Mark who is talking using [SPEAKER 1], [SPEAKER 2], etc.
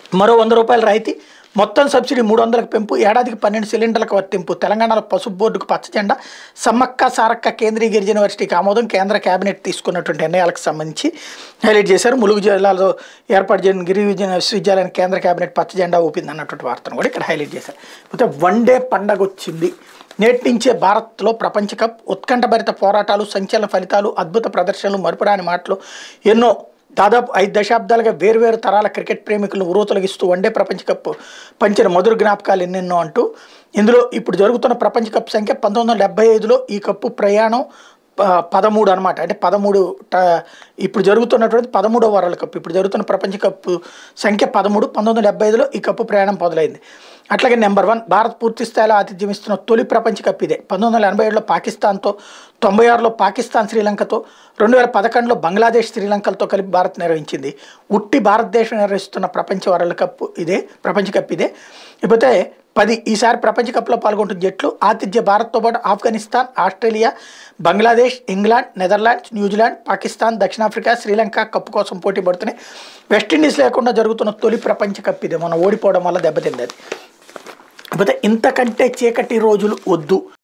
[SPEAKER 1] మరో వంద రూపాయల రాయితీ మొత్తం సబ్సిడీ మూడు వందలకు పెంపు ఏడాదికి పన్నెండు సిలిండర్లకు వర్తింపు తెలంగాణలో పసుపు బోర్డుకు పచ్చ జెండా సమ్మక్క సారక్క కేంద్రీయ గిరిజన యూనివర్సిటీకి ఆమోదం కేంద్ర కేబినెట్ తీసుకున్నటువంటి నిర్ణయాలకు సంబంధించి హైలైట్ చేశారు ములుగు జిల్లాలో ఏర్పాటు చేసిన గిరిజన విశ్వవిద్యాలయానికి కేంద్ర కేబినెట్ పచ్చ జెండా ఊపింది అన్నటువంటి వార్తను కూడా ఇక్కడ హైలైట్ చేశారు అయితే వన్ డే పండగ వచ్చింది నేటి నుంచే భారత్లో ప్రపంచ కప్ ఉత్కంఠభరిత పోరాటాలు సంచలన ఫలితాలు అద్భుత ప్రదర్శనలు మరుపురాని మాటలు ఎన్నో దాదాపు ఐదు దశాబ్దాలుగా వేర్వేరు తరాల క్రికెట్ ప్రేమికులను ఉరుతొలగిస్తూ వన్డే ప్రపంచ కప్ పంచిన మధుర జ్ఞాపకాలు ఎన్నెన్నో అంటూ ఇందులో ఇప్పుడు జరుగుతున్న ప్రపంచ కప్ సంఖ్య పంతొమ్మిది వందల డెబ్బై ఐదులో ఈ కప్పు ప్రయాణం ప- పదమూడు అనమాట అంటే పదమూడు ట- ఇప్పుడు జరుగుతున్నటువంటి పదమూడవ వరల్డ్ కప్ ఇప్పుడు జరుగుతున్న ప్రపంచ కప్ సంఖ్య పదమూడు పంతొమ్మిది వందల డెబ్బై ఐదులో ఈ కప్పు ప్రయాణం మొదలైంది అట్లాగే నెంబర్ వన్ భారత్ పూర్తి స్థాయిలో ఆతిథ్యం ఇస్తున్న తొలి ప్రపంచ కప్ ఇదే పంతొమ్మిది వందల ఎనభై ఏడులో పాకిస్తాన్తో తొంభై ఆరులో పాకిస్తాన్ శ్రీలంకతో రెండు వేల పదకొండులో బంగ్లాదేశ్ శ్రీలంకలతో కలిపి భారత్ నిర్వహించింది ఉట్టి భారతదేశం నిర్వహిస్తున్న ప్రపంచ వరల్డ్ కప్ ఇదే ప్రపంచ కప్ ఇదే ఇకపోతే పది ఈసారి ప్రపంచ కప్లో పాల్గొంటున్న జట్లు ఆతిథ్య భారత్తో పాటు Afghanistan Australia Bangladesh England Netherlands New Zealand Pakistan దక్షిణాఫ్రికా శ్రీలంక కప్పు కోసం పోటీ పడుతున్నాయి వెస్టిండీస్ లేకుండా జరుగుతున్న తొలి ప్రపంచ కప్ ఇది మనం ఓడిపోవడం వల్ల దెబ్బతింది అది కాకపోతే ఇంతకంటే చీకటి రోజులు వద్దు